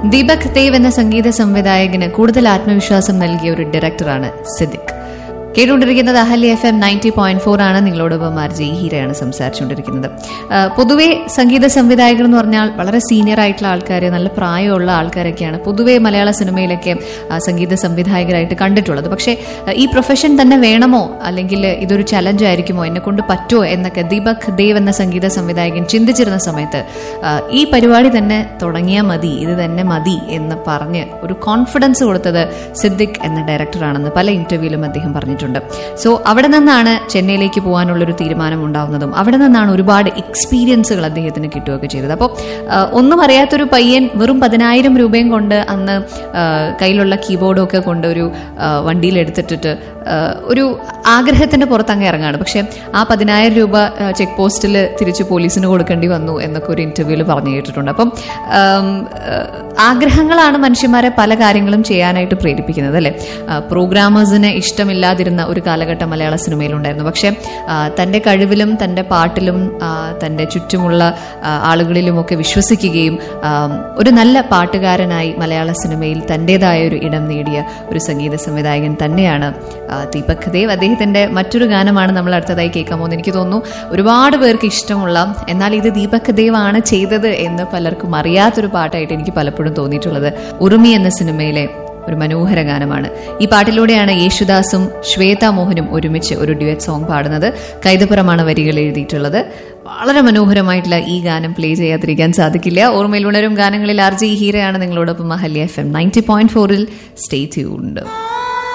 ദീപക് ദേവ് എന്ന സംഗീത സംവിധായകന് കൂടുതൽ ആത്മവിശ്വാസം നൽകിയ ഒരു ഡയറക്ടറാണ് സിദ്ദിഖ് കേട്ടുകൊണ്ടിരിക്കുന്നത് Ahalya F M ninety point four ആണ് നിങ്ങളോടൊപ്പം ആർ ജി ഹീരയാണ് സംസാരിച്ചുകൊണ്ടിരിക്കുന്നത് ആ, പൊതുവെ സംഗീത സംവിധായകർ എന്ന് പറഞ്ഞാൽ വളരെ സീനിയർ ആയിട്ടുള്ള ആൾക്കാർ നല്ല പ്രായമുള്ള ആൾക്കാരൊക്കെയാണ് പൊതുവെ മലയാള സിനിമയിലൊക്കെ ആ, സംഗീത സംവിധായകരായിട്ട് കണ്ടിട്ടുള്ളത് പക്ഷേ ആ, ഈ പ്രൊഫഷൻ തന്നെ വേണമോ അല്ലെങ്കിൽ ഇതൊരു ചലഞ്ച് ആയിരിക്കുമോ എന്നെ കൊണ്ട് പറ്റുമോ എന്നൊക്കെ ദീപക് ദേവ് എന്ന സംഗീത സംവിധായകൻ ചിന്തിച്ചിരുന്ന സമയത്ത് ആ, ഈ പരിപാടി തന്നെ തുടങ്ങിയാൽ മതി ഇത് തന്നെ മതി എന്ന് പറഞ്ഞ് ഒരു കോൺഫിഡൻസ് കൊടുത്തത് സിദ്ദിഖ് എന്ന ഡയറക്ടറാണെന്ന് പല ഇന്റർവ്യൂവിലും അദ്ദേഹം പറഞ്ഞിട്ടുണ്ട് സോ അവിടെ നിന്നാണ് ചെന്നൈയിലേക്ക് പോകാനുള്ളൊരു തീരുമാനം ഉണ്ടാവുന്നതും അവിടെ നിന്നാണ് ഒരുപാട് എക്സ്പീരിയൻസുകൾ അദ്ദേഹത്തിന് കിട്ടുകയൊക്കെ ചെയ്തത് അപ്പോൾ ഒന്നും അറിയാത്തൊരു പയ്യൻ വെറും പതിനായിരം രൂപയും കൊണ്ട് അന്ന് ആ, കയ്യിലുള്ള കീബോർഡും ഒക്കെ കൊണ്ട് ഒരു ആ, വണ്ടിയിൽ എടുത്തിട്ടിട്ട് ആ, ഒരു ആഗ്രഹത്തിന്റെ പുറത്ത് അങ്ങ് ഇറങ്ങാണ് പക്ഷെ ആ പതിനായിരം രൂപ ചെക്ക് പോസ്റ്റിൽ തിരിച്ച് പോലീസിന് കൊടുക്കേണ്ടി വന്നു എന്നൊക്കെ ഒരു ഇന്റർവ്യൂവിൽ പറഞ്ഞു കേട്ടിട്ടുണ്ട് അപ്പം ആം, ആ, ആഗ്രഹങ്ങളാണ് മനുഷ്യന്മാരെ പല കാര്യങ്ങളും ചെയ്യാനായിട്ട് പ്രേരിപ്പിക്കുന്നത് അല്ലെ പ്രോഗ്രാമേഴ്സിന് ഇഷ്ടമില്ലാതിരുന്ന ഒരു കാലഘട്ടം മലയാള സിനിമയിലുണ്ടായിരുന്നു പക്ഷെ ആ, തന്റെ കഴിവിലും തന്റെ പാട്ടിലും ആ, തന്റെ ചുറ്റുമുള്ള ആ, ആളുകളിലുമൊക്കെ വിശ്വസിക്കുകയും ആ, ഒരു നല്ല പാട്ടുകാരനായി മലയാള സിനിമയിൽ തന്റേതായ ഒരു ഇടം നേടിയ ഒരു സംഗീത സംവിധായകൻ തന്നെയാണ് ആ, ദീപക് ദേവ് അദ്ദേഹത്തിന്റെ മറ്റൊരു ഗാനമാണ് നമ്മൾ അടുത്തതായി കേൾക്കാൻ പോകുന്നത് എനിക്ക് തോന്നുന്നു ഒരുപാട് പേർക്ക് ഇഷ്ടമുള്ള എന്നാൽ ഇത് ദീപക് ദേവ് ആണ് ചെയ്തത് എന്ന് പലർക്കും അറിയാത്തൊരു പാട്ടായിട്ട് എനിക്ക് പലപ്പോഴും തോന്നിയിട്ടുള്ളത് ഉറുമി എന്ന സിനിമയിലെ ഒരു മനോഹര ഗാനമാണ് ഈ പാട്ടിലൂടെയാണ് യേശുദാസും ശ്വേത മോഹനും ഒരുമിച്ച് ഒരു ഡ്യുവറ്റ് സോങ് പാടുന്നത് കൈതപ്പുറമാണ് വരികൾ എഴുതിയിട്ടുള്ളത് വളരെ മനോഹരമായിട്ടുള്ള ഈ ഗാനം പ്ലേ ചെയ്യാതിരിക്കാൻ സാധിക്കില്ല ഓർമ്മയിൽ ഉണരും ഗാനങ്ങളിൽ ആർ ജി ഹീരയാണ് നിങ്ങളോടൊപ്പം Ahalya F M ninety point ഫോറിൽ സ്റ്റേ ട്യൂൺഡ്